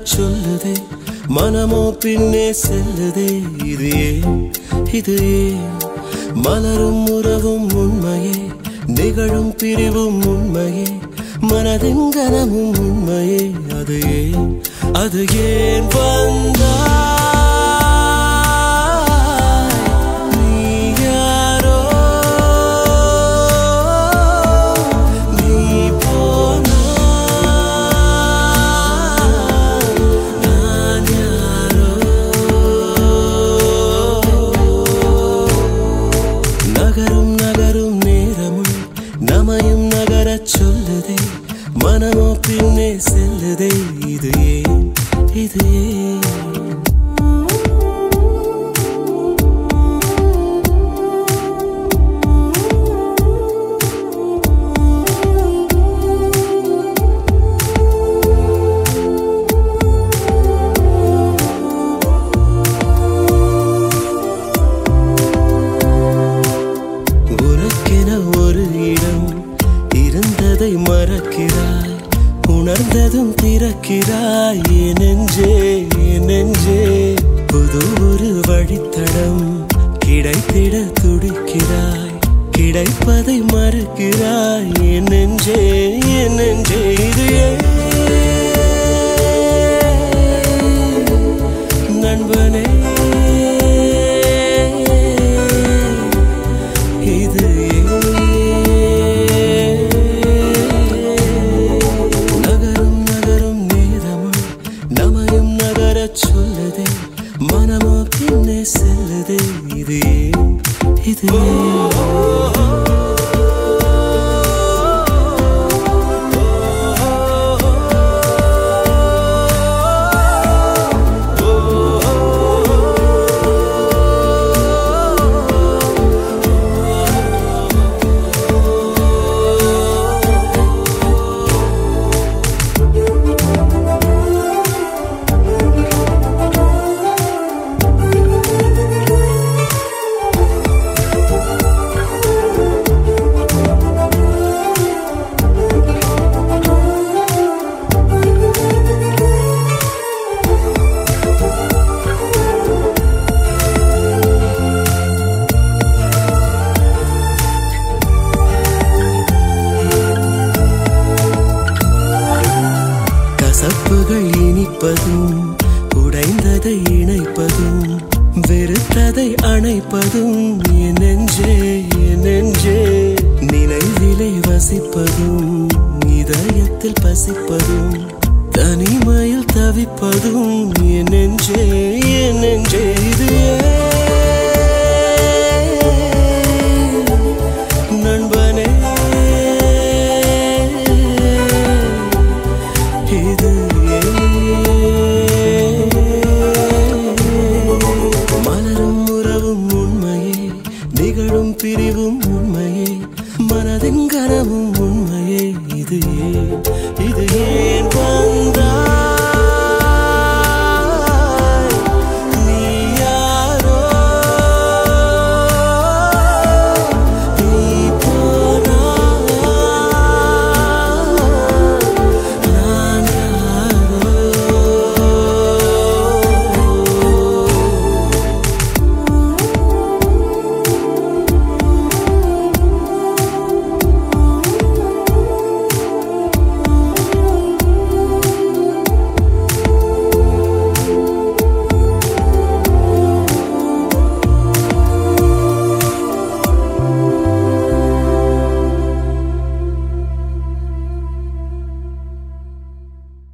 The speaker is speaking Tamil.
சொல்லுதே மனமோ பின்னே செல்லுதே இது ஏன் இது ஏன் மலரும் உறவும் உண்மையே நிகழும் பிரிவும் உண்மையே மனதின் கனமும் உண்மையே அது ஏன் அது ஏன் வந்தாய் நீ யாரோ நீ போனாய் நான் யாரோ நகரும் நகரும் நேரமும் நமையும் நகரச் சொல்லுதே மனமோ பின்னே செல்லுதே இது ஏன் இது ஏன் உனக்கென ஒரு இடம் இருந்ததை மறக்கிறாய் உணர்ந்ததும் திறக்கிறாய் என் நெஞ்சே என் நெஞ்சே புது ஒரு வழித்தடம் கிடைத்திட துடிக்கிறாய் கிடைப்பதை மறுக்கிறாய் என் நெஞ்சே என் நெஞ்சே இது ஏன் நண்பனே இது ஏன்? நகரும் நகரும் நேரமும் நமையும் நகரச் சொல்லுதே மனமோ பின்னே செல்லுதே இது ஏன்? இது ஏன்? கசப்புகள் இனிப்பதும் உடைந்ததை இணைப்பதும் வெறுத்ததை அணைப்பதும் என் நெஞ்சே என் நெஞ்சே நினைவிலை வசிப்பதும் இதயத்தில் பசிப்பதும் தனிமையில் தவிப்பதும் என் நெஞ்சே என் நெஞ்சே இது ஏன்